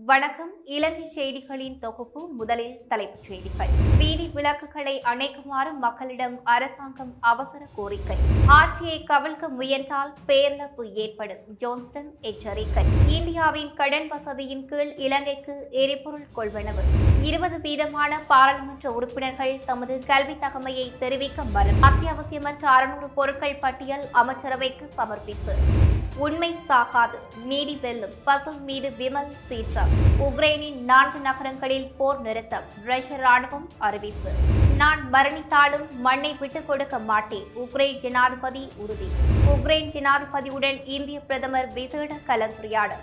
வணக்கம் இலங்கை செய்திகளின் தொகுப்பு முதலில் தலைப்புச் செய்திகள் வீதி விளக்குகளை அணைக்குமாறு மக்களிடம் அரசாங்கம் அவசர கோரிக்கை ஆட்சியை கவிழ்க்க முயன்றால் பேரிழப்பு ஏற்படும் ஜோன்ஸ்டன் எச்சரிக்கை இந்தியாவின் கடன் வசதியின் கீழ் இலங்கைக்கு எரிபொருள் கொள்வனவு இருபது வீதமான பாராளுமன்ற உறுப்பினர்கள் தமது கல்வி தகமையை தெரிவிக்க மறுப்பு அத்தியாவசியமற்ற அறுநூறு பொருட்கள் பட்டியல் அமைச்சரவைக்கு சமர்ப்பிப்பு உண்மை சாகாது நீடி வெல்லும் பசும் மீது விமல் சீற்றம் உக்ரைனின் நான்கு நகரங்களில் போர் நிறுத்தம் ரஷ்ய ராணுவம் அறிவிப்பு நான் மரணித்தாலும் மண்ணை விட்டுக் கொடுக்க மாட்டேன் உக்ரைன் ஜனாதிபதி உறுதி உக்ரைன் ஜனாதிபதியுடன் இந்திய பிரதமர் விசேட கலந்துரையாடல்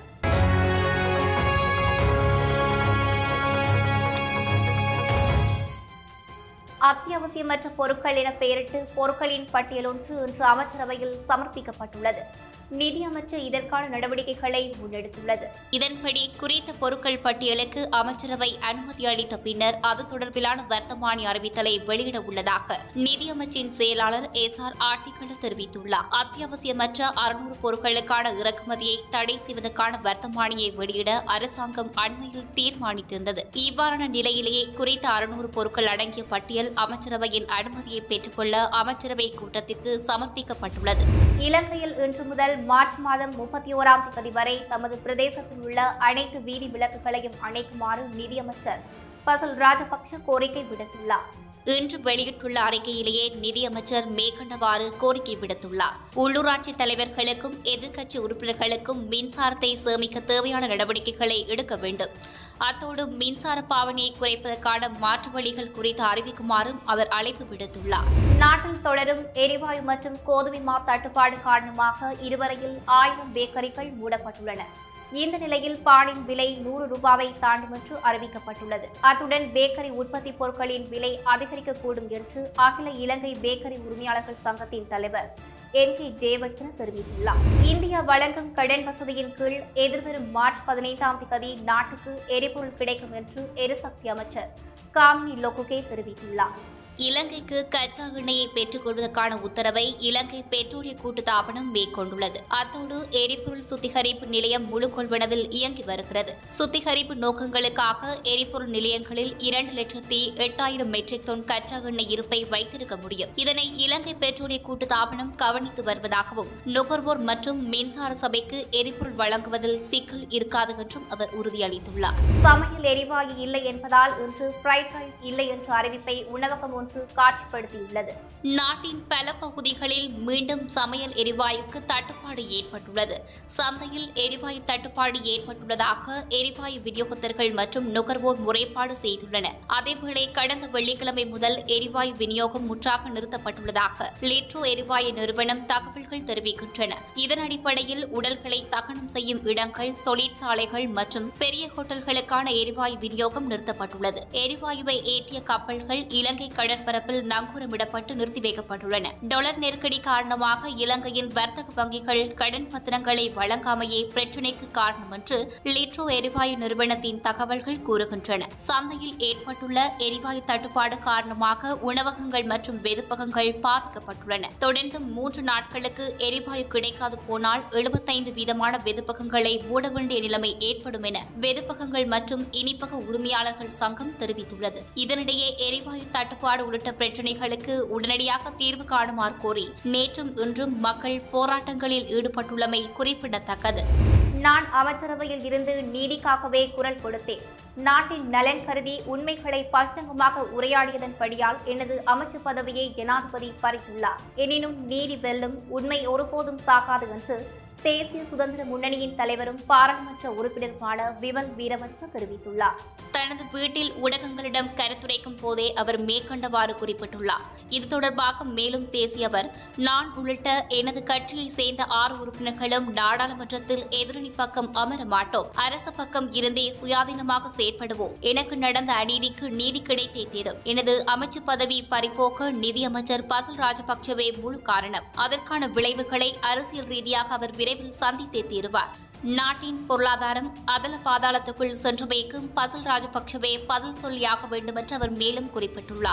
அத்தியாவசியமற்ற பொருட்கள் என பெயரிட்டு பொருட்களின் பட்டியல் ஒன்று இன்று அமைச்சரவையில் சமர்ப்பிக்கப்பட்டுள்ளது நிதியமைச்சர் இதற்கான நடவடிக்கைகளை முன்னெடுத்துள்ளது இதன்படி குறித்த பொருட்கள் பட்டியலுக்கு அமைச்சரவை அனுமதி அளித்த பின்னர் அது தொடர்பிலான வர்த்தமானி அறிவித்தலை வெளியிட உள்ளதாக நிதியமைச்சின் செயலாளர் எஸ் ஆர் ஆர்டிகள் தெரிவித்துள்ளார் அத்தியாவசியமற்ற அறுநூறு பொருட்களுக்கான இறக்குமதியை தடை செய்வதற்கான வர்த்தமானியை வெளியிட அரசாங்கம் அண்மையில் தீர்மானித்திருந்தது இவ்வாறான நிலையிலேயே குறித்த அறுநூறு பொருட்கள் அடங்கிய பட்டியல் அமைச்சரவையின் அனுமதியை பெற்றுக்கொள்ள அமைச்சரவை கூட்டத்திற்கு சமர்ப்பிக்கப்பட்டுள்ளது இலங்கையில் இன்று முதல் மார்ச் மாதம் முப்பத்தி ஓராம் தேதி வரை தமது பிரதேசத்தில் உள்ள அனைத்து வீதி விளக்குகளையும் அணைக்குமாறு நிதியமைச்சர் பசல் ராஜபக்ஷ கோரிக்கை விடுத்துள்ளார் இன்று வெளியிட்டுள்ள அறிக்கையிலேயே நிதியமைச்சர் மேற்கண்டவாறு கோரிக்கை விடுத்துள்ளார் உள்ளூராட்சி தலைவர்களுக்கும் எதிர்க்கட்சி உறுப்பினர்களுக்கும் மின்சாரத்தை சேமிக்க தேவையான நடவடிக்கைகளை எடுக்க வேண்டும் அத்தோடு மின்சார பாவனையை குறைப்பதற்கான மாற்று வழிகள் குறித்து அறிவிக்குமாறும் அவர் அழைப்பு விடுத்துள்ளார் நாட்டில் தொடரும் எரிவாயு மற்றும் கோதுமை மா தட்டுப்பாடு காரணமாக இதுவரையில் ஆயிரம் பேக்கரிகள் மூடப்பட்டுள்ளன இந்த நிலையில் பானின் விலை நூறு ரூபாவை தாண்டும் என்று அறிவிக்கப்பட்டுள்ளது அத்துடன் பேக்கரி உற்பத்தி பொருட்களின் விலை அதிகரிக்கக்கூடும் என்று அகில இலங்கை பேக்கரி உரிமையாளர்கள் சங்கத்தின் தலைவர் என் கே ஜெயவர்தன தெரிவித்துள்ளார் இந்தியா வழங்கும் கடன் வசதியின் கீழ் எதிர்வரும் மார்ச் பதினைந்தாம் தேதி நாட்டுக்கு எரிபொருள் கிடைக்கும் என்று எரிசக்தி அமைச்சர் காமினி லோகுகே தெரிவித்துள்ளார் இலங்கைக்கு கச்சா எண்ணெயை பெற்றுக் கொள்வதற்கான உத்தரவை இலங்கை பெட்ரோலிய கூட்டுத்தாபனம் மேற்கொண்டுள்ளது அத்தோடு எரிபொருள் சுத்திகரிப்பு நிலையம் முழு கொள்வனவில் இயங்கி வருகிறது சுத்திகரிப்பு நோக்கங்களுக்காக எரிபொருள் நிலையங்களில் இரண்டு லட்சத்தி எட்டாயிரம் மெட்ரிக் டன் கச்சா எண்ணெய் இருப்பை வைத்திருக்க முடியும் இதனை இலங்கை பெட்ரோலிய கூட்டுத்தாபனம் கவனித்து வருவதாகவும் நுகர்வோர் மற்றும் மின்சார சபைக்கு எரிபொருள் வழங்குவதில் சிக்கல் இருக்காது என்றும் அவர் உறுதியளித்துள்ளார் சமையல் எரிவாயு இல்லை என்பதால் இன்று ஃப்ரைட் ரைஸ் இல்லை என்ற அறிவிப்பை உணவகம் ஒன்று காட்சிப்படுத்தியுள்ளது நாட்டின் பல பகுதிகளில் மீண்டும் சமையல் எரிவாயுக்கு தட்டுப்பாடு ஏற்பட்டுள்ளது சந்தையில் எரிவாயு தட்டுப்பாடு ஏற்பட்டுள்ளதாக எரிவாயு விநியோகத்தர்கள் மற்றும் நுகர்வோர் முறைப்பாடு செய்துள்ளனர் அதேவேளை கடந்த வெள்ளிக்கிழமை முதல் எரிவாயு விநியோகம் முற்றாக நிறுத்தப்பட்டுள்ளதாக லிட்ரோ எரிவாயு நிறுவனம் தகவல்கள் தெரிவிக்கின்றன இதன் அடிப்படையில் உடல்களை தகனம் செய்யும் இடங்கள் தொழிற்சாலைகள் மற்றும் பெரிய ஹோட்டல்களுக்கான எரிவாயு விநியோகம் நிறுத்தப்பட்டுள்ளது எரிவாயுவை ஏற்றிய கப்பல்கள் இலங்கை கடற்பரப்பில் நங்கூரமிடப்பட்டு நிறுத்தி வைக்கப்பட்டுள்ளன டொலர் நெருக்கடி காரணமாக இலங்கையின் வர்த்தக வங்கிகள் கடன் பத்திரங்களை வழங்காமையே பிரச்சினைக்கு காரணம் என்று லிட்ரோ எரிவாயு நிறுவனத்தின் தகவல்கள் கூறுகின்றன சந்தையில் ஏற்பட்டுள்ள எரிவாயு தட்டுப்பாடு காரணமாக உணவகங்கள் மற்றும் வெதுப்பகங்கள் பாதிக்கப்பட்டுள்ளன தொடர்ந்து மூன்று நாட்களுக்கு எரிவாயு கிடைக்காது போனால் எழுபத்தைந்து வீதமான வெதுப்பகங்களை மூட வேண்டிய நிலைமை ஏற்படும் என வெதுப்பகங்கள் மற்றும் இனிப்பக உரிமையாளர்கள் சங்கம் தெரிவித்துள்ளது இதனிடையே எரிவாயு தட்டுப்பாடு உள்ளிட்ட பிரச்சினைகளுக்கு உடனடியாக தீர்வு காணுமாறு கோரி நேற்றும் இன்றும் மக்கள் போராட்டங்களில் ஈடுபட்டுள்ளமை குறிப்பிடத்தக்கது நான் அமைச்சரவையில் இருந்து நீதிக்காகவே குரல் கொடுத்தேன் நாட்டின் நலன் கருதி உண்மைகளை பகிரங்கமாக உரையாடியதன் படியால் எனது அமைச்சர் பதவியை ஜனாதிபதி பறித்துள்ளார் எனினும் நீதி வெல்லும் உண்மை ஒருபோதும் சாக்காது என்று தேசிய சுதந்திர முன்னணியின் தலைவரும் பாராளுமன்ற உறுப்பினருமான விமல் வீரவன்ச தெரிவித்துள்ளார் தனது வீட்டில் ஊடகங்களிடம் கருத்துரைக்கும் போதே அவர் மேற்கண்டவாறு குறிப்பிட்டுள்ளார் இது தொடர்பாக மேலும் பேசிய அவர் நான் உள்ளிட்ட எனது கட்சியை சேர்ந்த ஆறு உறுப்பினர்களும் நாடாளுமன்றத்தில் எதிரணி பக்கம் அமர மாட்டோம் அரச பக்கம் இருந்தே சுயாதீனமாக செயற்படுவோம் எனக்கு நடந்த அநீதிக்கு நீதி கிடைத்தே தீரும் எனது அமைச்சு பதவி பறிபோக்க நிதியமைச்சர் பசல் ராஜபக்சவே முழு காரணம் அதற்கான விளைவுகளை அரசியல் ரீதியாக அவர் விரைவில் சந்தித்தே தீருவார் நாட்டின் பொருளாதாரம் அதல பாதாளத்துக்குள் சென்றமைக்கும் பசல் ராஜபக்சவே பதில் சொல்லியாக வேண்டும் என்று அவர் மேலும் குறிப்பிட்டுள்ளார்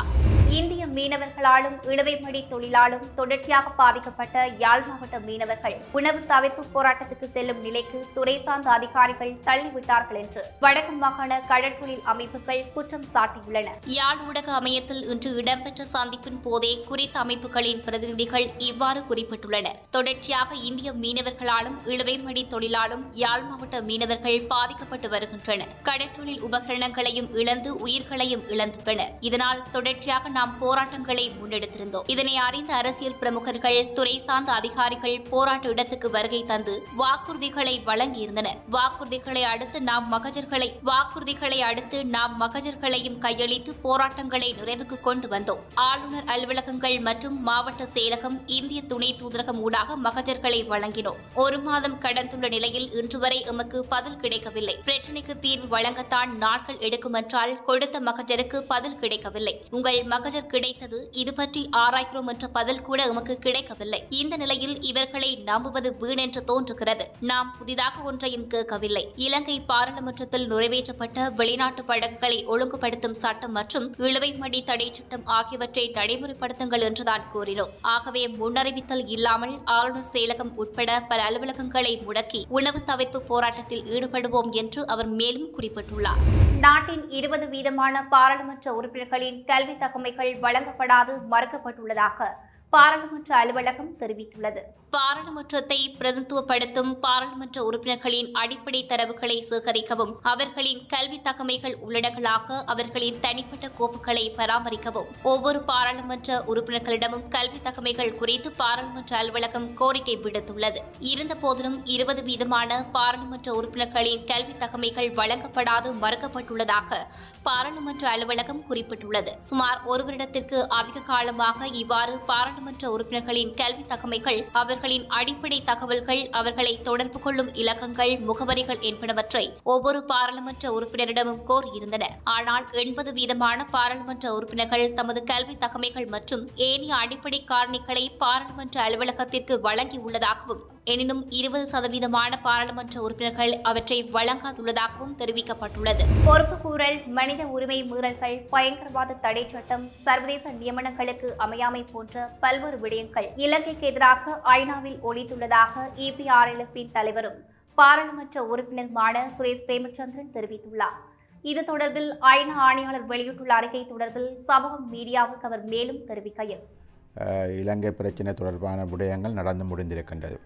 இந்திய மீனவர்களாலும் இழுவைமடி தொழிலாலும் தொடர்ச்சியாக பாதிக்கப்பட்ட யாழ் மாவட்ட மீனவர்கள் உணவு தவிர்ப்பு போராட்டத்துக்கு செல்லும் நிலைக்கு துறை சார்ந்த அதிகாரிகள் தள்ளிவிட்டார்கள் என்று வடக்கு மாகாண கடற்தொழில் அமைப்புகள் குற்றம் சாட்டியுள்ளன யாழ் ஊடக அமையத்தில் இன்று இடம்பெற்ற சந்திப்பின் போதே குறித்த அமைப்புகளின் பிரதிநிதிகள் இவ்வாறு குறிப்பிட்டுள்ளனர் தொடர்ச்சியாக இந்திய மீனவர்களாலும் இழுவைமடி தொழிலாலும் யாழ் மாவட்ட மீனவர்கள் பாதிக்கப்பட்டு வருகின்றனர் கடற்றொழில் உபகரணங்களையும் இழந்து உயிர்களையும் இழந்துள்ளனர் இதனால் தொடர்ச்சியாக நாம் போராட்டங்களை முன்னெடுத்திருந்தோம் இதனை அறிந்த அரசியல் பிரமுகர்கள் துறை சார்ந்த அதிகாரிகள் போராட்ட இடத்துக்கு வருகை தந்து வாக்குறுதிகளை வழங்கியிருந்தனர் வாக்குறுதிகளை அடுத்து நாம் மகஜர்களை வாக்குறுதிகளை அடுத்து நாம் மகஜர்களையும் கையளித்து போராட்டங்களை நிறைவுக்கு கொண்டு வந்தோம் ஆளுநர் அலுவலகங்கள் மற்றும் மாவட்ட செயலகம் இந்திய துணை தூதரகம் ஊடாக மகஜர்களை வழங்கினோம் ஒரு மாதம் கடந்துள்ள நிலையில் இன்று வரை எமக்கு பதில் கிடைக்கவில்லை பிரச்சினைக்கு தீர்வு வழங்கத்தான் நாட்கள் எடுக்கும் என்றால் கொடுத்த மகஜருக்கு பதில் கிடைக்கவில்லை உங்கள் மகஜர் கிடைத்தது இது பற்றி ஆராய்கிறோம் என்ற பதில் கூட எமக்கு கிடைக்கவில்லை இந்த நிலையில் இவர்களை நம்புவது வீணென்று தோன்றுகிறது நாம் புதிதாக ஒன்றையும் கேட்கவில்லை இலங்கை பாராளுமன்றத்தில் நிறைவேற்றப்பட்ட வெளிநாட்டு படகுகளை ஒழுங்குபடுத்தும் சட்டம் மற்றும் இழுவைமடி தடை சட்டம் ஆகியவற்றை நடைமுறைப்படுத்துங்கள் என்றுதான் கூறினோம் ஆகவே முன்னறிவித்தல் இல்லாமல் ஆளுநர் செயலகம் உட்பட பல அலுவலகங்களை முடக்கி உணவு தவிர்ப்பு போராட்டத்தில் ஈடுபடுவோம் என்று அவர் மேலும் குறிப்பிட்டுள்ளார் நாட்டின் இருபது வீதமான பாராளுமன்ற உறுப்பினர்களின் கல்வி தகமைகள் வழங்கப்படாது மறுக்கப்பட்டுள்ளதாக பாராளுமன்ற அலுவலகம் தெரிவித்துள்ளது பாராளுமன்றத்தை பிரதித்துவப்படுத்தும் பாராளுமன்ற உறுப்பினர்களின் அடிப்படை தரவுகளை சேகரிக்கவும் அவர்களின் கல்வி தகமைகள் உள்ளடங்களாக அவர்களின் தனிப்பட்ட கோப்புகளை பராமரிக்கவும் ஒவ்வொரு பாராளுமன்ற உறுப்பினர்களிடமும் கல்வி தகமைகள் குறித்து பாராளுமன்ற அலுவலகம் கோரிக்கை விடுத்துள்ளது இருந்தபோதிலும் இருபது வீதமான பாராளுமன்ற உறுப்பினர்களின் கல்வி தகமைகள் வழங்கப்படாது மறுக்கப்பட்டுள்ளதாக பாராளுமன்ற அலுவலகம் குறிப்பிட்டுள்ளது சுமார் ஒரு வருடத்திற்கு அதிக காலமாக இவ்வாறு பாராளுமன்ற உறுப்பினர்களின் கல்வி தகமைகள் அவர்களின் அடிப்படை தகவல்கள் அவர்களை தொடர்பு கொள்ளும் இலக்கங்கள் முகவரிகள் என்பனவற்றை ஒவ்வொரு பாராளுமன்ற உறுப்பினரிடமும் கோரியிருந்தனர் ஆனால் எண்பது வீதமான பாராளுமன்ற உறுப்பினர்கள் தமது கல்வி தகமைகள் மற்றும் ஏனைய அடிப்படை காரணிகளை பாராளுமன்ற அலுவலகத்திற்கு வழங்கியுள்ளதாகவும் எனினும் இருபது சதவீதமான பாராளுமன்ற உறுப்பினர்கள் அவற்றை வழங்காதுள்ளதாகவும் தெரிவிக்கப்பட்டுள்ளது பொறுப்புக்கூறல் மனித உரிமை மீறல்கள் பயங்கரவாத தடை சட்டம் சர்வதேச நியமனங்களுக்கு அமையாமை போன்ற பல்வேறு விடயங்கள் இலங்கைக்கு எதிராக ஐநாவில் ஒழித்துள்ளதாக இபிஆர்எல்எஃபின் தலைவரும் பாராளுமன்ற உறுப்பினருமான சுரேஷ் பிரேமச்சந்திரன் தெரிவித்துள்ளார் இது தொடர்பில் ஐநா ஆணையாளர் வெளியிட்டுள்ள அறிக்கை தொடர்பில் சமூக மீடியாவுக்கு அவர் மேலும் தெரிவிக்கையில் அஹ், இலங்கை பிரச்சினை தொடர்பான விடயங்கள் நடந்து முடிந்திருக்கின்றது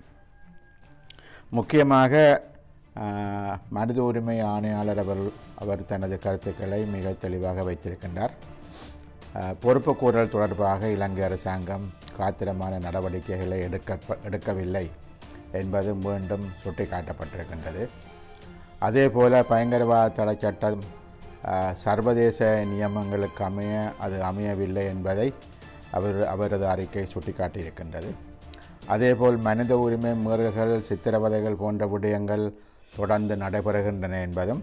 முக்கியமாக அஹ், மனித உரிமை ஆணையாளர் அவர் அவர் தனது கருத்துக்களை மிக தெளிவாக வைத்திருக்கின்றார் அஹ், பொறுப்புக்கூறல் தொடர்பாக இலங்கை அரசாங்கம் காத்திரமான நடவடிக்கைகளை எடுக்க எடுக்கவில்லை என்பது மீண்டும் சுட்டிக்காட்டப்பட்டிருக்கின்றது அதேபோல பயங்கரவாத தடை சட்டம் அஹ், சர்வதேச நியமங்களுக்கு அமைய அது அமையவில்லை என்பதை அவர் அவரது அறிக்கை சுட்டிக்காட்டியிருக்கின்றது அதேபோல் மனித உரிமை மீறல்கள் சித்திரவதைகள் போன்ற விடயங்கள் தொடர்ந்து நடைபெறுகின்றன என்பதும்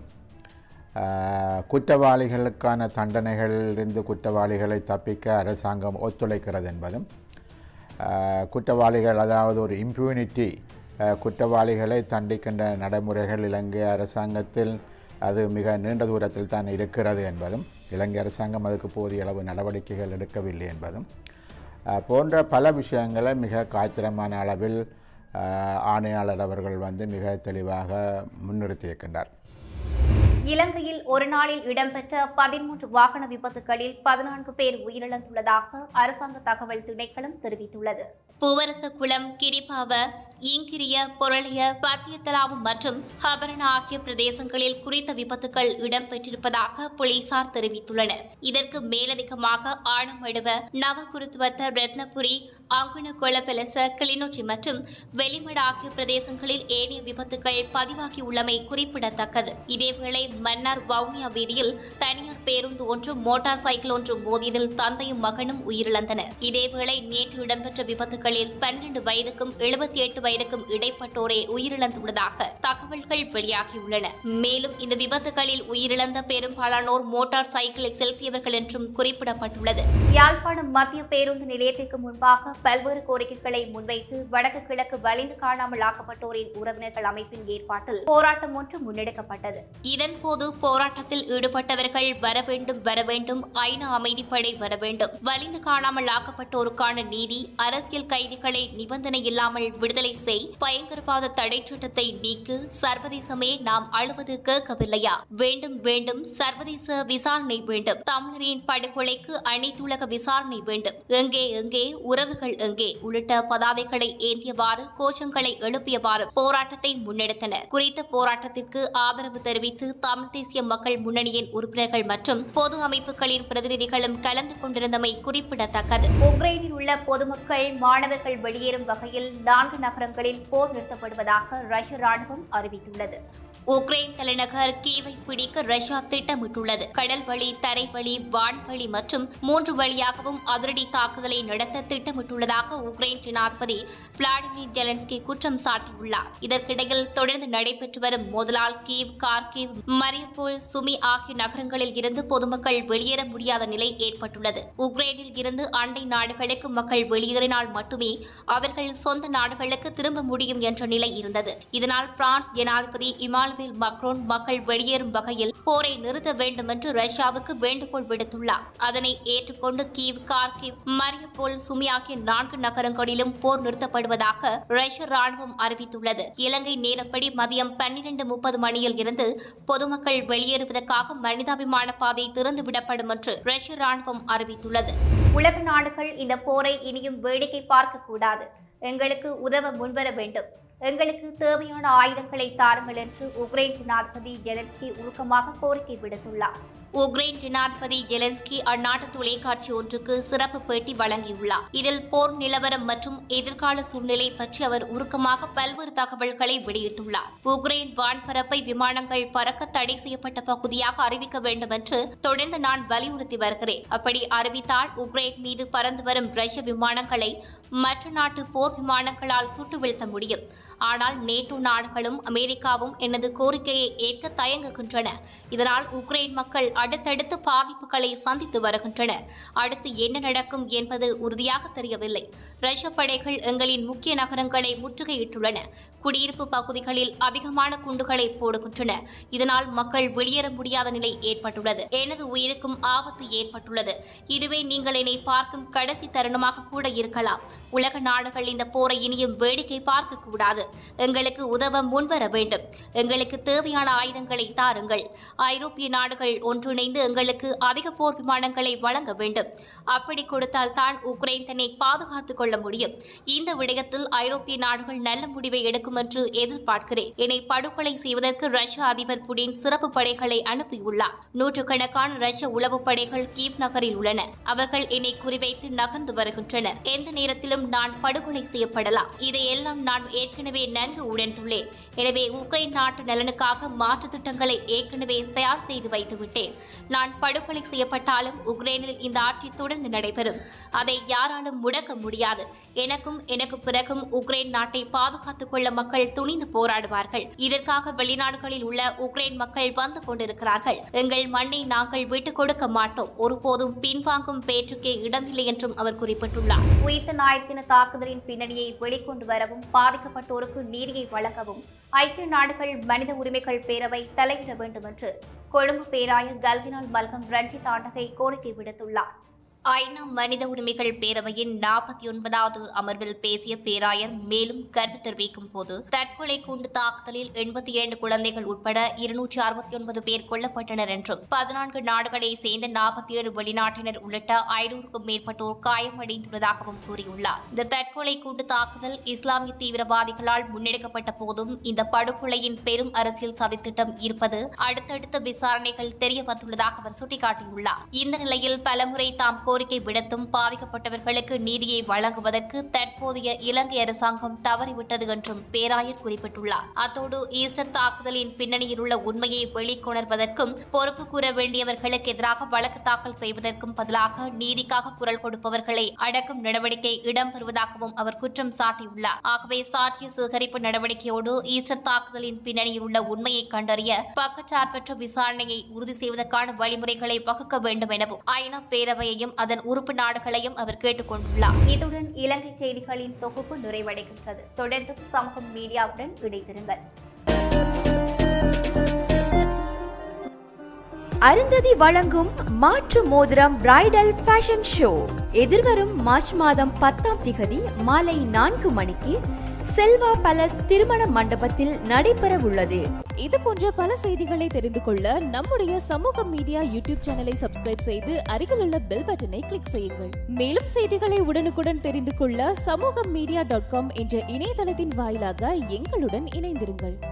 ஆஹ், குற்றவாளிகளுக்கான தண்டனைகளிலிருந்து குற்றவாளிகளை தப்பிக்க அரசாங்கம் ஒத்துழைக்கிறது என்பதும் ஆஹ், குற்றவாளிகள் அதாவது ஒரு இம்ப்யூனிட்டி குற்றவாளிகளை தண்டிக்கின்ற நடைமுறைகள் இலங்கை அரசாங்கத்தில் அது மிக நீண்ட தூரத்தில் தான் இருக்கிறது என்பதும் இலங்கை அரசாங்கம் அதுக்கு போதிய அளவு நடவடிக்கைகள் எடுக்கவில்லை என்பதும் ஆஹ், போன்ற பல விஷயங்களை மிக காத்திரமான அளவில் ஆஹ், ஆணையாளர் அவர்கள் வந்து மிக தெளிவாக முன்னிறுத்தியிருக்கின்றார் இலங்கையில் ஒரு நாளில் இடம்பெற்ற பதிமூன்று வாகன விபத்துகளில் பதினான்கு பேர் உயிரிழந்துள்ளதாக அரசாங்க தகவல் திணைக்களம் தெரிவித்துள்ளது பூவரசகுளம் கிரிபாவ இங்கிரிய பொருளைய பத்தியத்தலாவு மற்றும் ஹபரண ஆகிய பிரதேசங்களில் குறித்த விபத்துகள் இடம்பெற்றிருப்பதாக போலீசார் தெரிவித்துள்ளனர் இதற்கு மேலதிகமாக ஆணமடுவ நவகுருத்துவத்த ரத்னபுரி அங்குணகொள பெலச கிளிநொச்சி மற்றும் வெளிமடு ஆகிய பிரதேசங்களில் ஏனைய விபத்துகள் பதிவாகியுள்ளமை குறிப்பிடத்தக்கது இதேவேளை மன்னார் வவுனியா வீதியில் தனியார் பேருந்து ஒன்றும் மோட்டார் சைக்கிள் ஒன்றும் மோதியதில் தந்தையும் மகனும் உயிரிழந்தனர் இதேவேளை நேற்று இடம்பெற்ற விபத்துகளில் பன்னிரண்டு வயதுக்கும் எழுபத்தி எட்டு வயதுக்கும் இடைப்பட்டோரே உயிரிழந்துள்ளதாக தகவல்கள் வெளியாகியுள்ளன மேலும் இந்த விபத்துகளில் உயிரிழந்த பெரும்பாலானோர் மோட்டார் சைக்கிளை செலுத்தியவர்கள் என்றும் குறிப்பிடப்பட்டுள்ளது யாழ்ப்பாணம் மத்திய பேருந்து நிலையத்திற்கு முன்பாக பல்வேறு கோரிக்கைகளை முன்வைத்து வடக்கு கிழக்கு வலிந்து காணாமல் ஆக்கப்பட்டோரின் உறவினர்கள் அமைப்பின் ஏற்பாட்டில் போராட்டம் ஒன்று முன்னெடுக்கப்பட்டது இதன் போது இதன்போது போராட்டத்தில் ஈடுபட்டவர்கள் வர வேண்டும் வர வேண்டும் ஐநா அமைதிப்படை வர வேண்டும் வலிந்து காணாமல் ஆக்கப்பட்டோருக்கான நீதி அரசியல் கைதிகளை நிபந்தனை இல்லாமல் விடுதலை செய் பயங்கரவாத தடை சட்டத்தை நீக்கு சர்வதேசமே நாம் அழுவது கேட்கவில்லையா வேண்டும் வேண்டும் சர்வதேச விசாரணை வேண்டும் தமிழரின் படுகொலைக்கு அனைத்துலக விசாரணை வேண்டும் எங்கே எங்கே உறவுகள் எங்கே உள்ளிட்ட பதாதைகளை ஏந்தியவாறு கோஷங்களை எழுப்பியவாறு போராட்டத்தை முன்னெடுத்தனர் குறித்த போராட்டத்திற்கு ஆதரவு தெரிவித்து தமிழ் தேசிய மக்கள் முன்னணியின் உறுப்பினர்கள் மற்றும் பொது அமைப்புகளின் பிரதிநிதிகளும் கலந்து கொண்டிருந்தமை குறிப்பிடத்தக்கது உக்ரைனில் உள்ள பொதுமக்கள் மாணவர்கள் வெளியேறும் வகையில் நான்கு நகரங்களில் போர் நிறுத்தப்படுவதாக ரஷ்ய ராணுவம் அறிவித்துள்ளது உக்ரைன் தலைநகர் கீவை பிடிக்க ரஷ்யா திட்டமிட்டுள்ளது கடல் வழி தரை வழி வான்வழி மற்றும் மூன்று வழியாகவும் அதிரடி தாக்குதலை நடத்த திட்டமிட்டுள்ளதாக உக்ரைன் ஜனாதிபதி விளாடிமிர் ஜெலன்ஸ்கி குற்றம் சாட்டியுள்ளார் இதற்கிடையில் தொடர்ந்து நடைபெற்று வரும் மோதலால் கீவ் கார்கிவ் மரியப்போல் சுமி ஆகிய நகரங்களில் இருந்து பொதுமக்கள் வெளியேற முடியாத நிலை ஏற்பட்டுள்ளது உக்ரைனில் இருந்து அண்டை நாடுகளுக்கு மக்கள் வெளியேறினால் மட்டுமே அவர்கள் சொந்த நாடுகளுக்கு திரும்ப முடியும் என்ற நிலை இருந்தது இதனால் பிரான்ஸ் ஜனாதிபதி இமானுவேல் மக்ரோன் மக்கள் வெளியேறும் வகையில் போரை நிறுத்த வேண்டும் என்று ரஷ்யாவுக்கு வேண்டுகோள் விடுத்துள்ளார் அதனை ஏற்றுக்கொண்டு கீவ் கார்கிவ் மரியப்போல் சுமி ஆகிய நான்கு நகரங்களிலும் போர் நிறுத்தப்படுவதாக ரஷ்ய ராணுவம் அறிவித்துள்ளது இலங்கை நேரப்படி மதியம் பன்னிரண்டு முப்பது மணியில் இருந்து பொதுமக்கள் வெளியேறுவதற்காக மனிதாபிமான பாதை திறந்துவிடப்படும் என்று ரஷ்ய ராணுவம் அறிவித்துள்ளது உலக நாடுகள் இந்த போரை இனியும் வேடிக்கை பார்க்க கூடாது எங்களுக்கு உதவ முன்வர வேண்டும் எங்களுக்கு தேவையான ஆயுதங்களை தாருங்கள் என்று உக்ரைன் ஜனாதிபதி ஜெலன்ஸ்கி உருக்கமாக கோரிக்கை விடுத்துள்ளார் உக்ரைன் ஜனாதிபதி ஜெலன்ஸ்கி அந்நாட்டு தொலைக்காட்சி ஒன்றுக்கு சிறப்பு பேட்டி வழங்கியுள்ளார் இதில் போர் நிலவரம் மற்றும் எதிர்கால சூழ்நிலை பற்றி அவர் உருக்கமாக பல்வேறு தகவல்களை வெளியிட்டுள்ளார் உக்ரைன் வான்பரப்பை விமானங்கள் பறக்க தடை செய்யப்பட்ட பகுதியாக அறிவிக்க வேண்டும் என்று தொடர்ந்து நான் வலியுறுத்தி வருகிறேன் அப்படி அறிவித்தால் உக்ரைன் மீது பறந்து வரும் ரஷ்ய விமானங்களை மற்ற நாட்டு போர் விமானங்களால் சுட்டு வீழ்த்த முடியும் ஆனால் நேட்டோ நாடுகளும் அமெரிக்காவும் எனது கோரிக்கையை ஏற்க தயங்குகின்றன இதனால் உக்ரைன் மக்கள் அடுத்தடுத்து பாதிப்புகளை சந்தித்து வருகின்றனர் அடுத்து என்ன நடக்கும் என்பது உறுதியாக தெரியவில்லை ரஷ்ய படைகள் எங்களின் முக்கிய நகரங்களை முற்றுகையிட்டுள்ளன குடியிருப்பு பகுதிகளில் அதிகமான குண்டுகளை போடுகின்றன இதனால் மக்கள் வெளியேற முடியாத நிலை ஏற்பட்டுள்ளது எனது உயிருக்கும் ஆபத்து ஏற்பட்டுள்ளது இதுவே நீங்கள் என்னை பார்க்கும் கடைசி தருணமாக கூட இருக்கலாம் உலக நாடுகள் இந்த போரை இனியும் வேடிக்கை பார்க்க கூடாது எங்களுக்கு உதவ முன்வர வேண்டும் எங்களுக்கு தேவையான ஆயுதங்களை தாருங்கள் ஐரோப்பிய நாடுகள் ஒன்றிணைந்து எங்களுக்கு அதிக போர் விமானங்களை வழங்க வேண்டும் அப்படி கொடுத்தால் தான் உக்ரைன் தன்னை பாதுகாத்துக் கொள்ள முடியும் இந்த விடயத்தில் ஐரோப்பிய நாடுகள் நல்ல முடிவை எடுக்கும் என்று எதிர்பார்க்கிறேன் என்னை படுகொலை செய்வதற்கு ரஷ்ய அதிபர் புடின் சிறப்பு படைகளை அனுப்பியுள்ளார் நூற்றுக்கணக்கான ரஷ்ய உளவு படைகள் கீவ் நகரில் உள்ளன அவர்கள் என்னை குறிவைத்து நகர்ந்து வருகின்றனர் எந்த நேரத்திலும் நான் படுகொலை செய்யப்படலாம் இதையெல்லாம் நான் ஏற்கனவே நன்கு உணர்ந்துள்ளேன் எனவே உக்ரைன் நாட்டு நலனுக்காக மாற்று திட்டங்களை ஏற்கனவே தயார் செய்து வைத்துவிட்டேன் நான் படுகொலை செய்யப்பட்டாலும் உக்ரைனில் இந்த ஆட்சி தொடர்ந்து நடைபெறும் அதை யாராலும் முடக்க முடியாது எனக்கும் எனக்கு பிறகும் உக்ரைன் நாட்டை பாதுகாத்துக் கொள்ள மக்கள் துணிந்து போராடுவார்கள் இதற்காக வெளிநாடுகளில் உள்ள உக்ரைன் மக்கள் வந்து கொண்டிருக்கிறார்கள் எங்கள் மண்ணை நாங்கள் விட்டுக் கொடுக்க மாட்டோம் ஒருபோதும் பின்வாங்கும் பேச்சுக்கே இடமில்லை என்றும் அவர் குறிப்பிட்டுள்ளார் உயிர்த்த ஞாயிற்று தாக்குதலின் பின்னணியை வெளிக்கொண்டு வரவும் பாதிக்கப்பட்டோருக்கு நீதியை வழங்கவும் ஐக்கிய நாடுகள் மனித உரிமைகள் பேரவை தலையிட வேண்டும் என்று கொழும்பு பேராயர் கல்வினால் மல்கம் ரஞ்சித் ஆண்டகை கோரிக்கை விடுத்துள்ளார் ஐநா மனித உரிமைகள் பேரவையின் நாற்பத்தி ஒன்பதாவது அமர்வில் பேசிய பேராயர் மேலும் கருத்து தெரிவிக்கும் போது தற்கொலை குண்டு தாக்குதலில் எண்பத்தி இரண்டு குழந்தைகள் உட்பட இருநூற்றி அறுபத்தி ஒன்பது பேர் கொல்லப்பட்டனர் என்றும் பதினான்கு நாடுகளை சேர்ந்த நாற்பத்தி ஏழு வெளிநாட்டினர் உள்ளிட்ட ஐநூறுக்கும் மேற்பட்டோர் காயமடைந்துள்ளதாகவும் கூறியுள்ளார் இந்த தற்கொலை குண்டு தாக்குதல் இஸ்லாமிய தீவிரவாதிகளால் முன்னெடுக்கப்பட்ட போதும் இந்த படுகொலையின் பெரும் அரசியல் சதித்திட்டம் இருப்பது அடுத்தடுத்த விசாரணைகள் தெரிய வந்துள்ளதாக அவர் சுட்டிக்காட்டியுள்ளார் இந்த நிலையில் பலமுறை தாம் கோரிக்கை விடுத்தும் பாதிக்கப்பட்டவர்களுக்கு நீதியை வழங்குவதற்கு தற்போதைய இலங்கை அரசாங்கம் தவறிவிட்டது என்றும் பேராயர் குறிப்பிட்டுள்ளார் அத்தோடு ஈஸ்டர் தாக்குதலின் பின்னணியில் உள்ள உண்மையை வெளிக்கொணர்வதற்கும் பொறுப்பு கூற வேண்டியவர்களுக்கு எதிராக வழக்கு தாக்கல் செய்வதற்கும் பதிலாக நீதிக்காக குரல் கொடுப்பவர்களை அடக்கும் நடவடிக்கை இடம்பெறுவதாகவும் அவர் குற்றம் சாட்டியுள்ளார் ஆகவே சாட்சிய சேகரிப்பு நடவடிக்கையோடு ஈஸ்டர் தாக்குதலின் பின்னணியில் உள்ள உண்மையை கண்டறிய பக்கச்சார்பற்ற விசாரணையை உறுதி செய்வதற்கான வழிமுறைகளை வகுக்க வேண்டும் எனவும் ஐநா பேரவையையும் அதன் உறுப்பு நாடுகளையும் அவர் கேட்டுக் கொண்டுள்ளார் இத்துடன் இலங்கை செய்திகளின் தொகுப்பு நிறைவடைகின்றது தொடர்ந்து சமூக மீடியாவுடன் இணைந்திருங்கள் அருந்ததி வழங்கும் மாற்று மோதிரம் பிரைடல் ஃபேஷன் ஷோ எதிர்வரும் மார்ச் மாதம் பத்தாம் திகதி மாலை நான்கு மணிக்கு செல்வா பேலஸ் திருமண மண்டபத்தில் நடைபெற உள்ளது இது போன்ற பல செய்திகளை தெரிந்து கொள்ள நம்முடைய சமூக மீடியா யூடியூப் சேனலை சப்ஸ்கிரைப் செய்து அருகில் உள்ள பெல் பட்டனை கிளிக் செய்யுங்கள் மேலும் செய்திகளை உடனுக்குடன் தெரிந்து கொள்ள சமூக மீடியா டாட் காம் என்ற இணையதளத்தின் வாயிலாக எங்களுடன் இணைந்திருங்கள்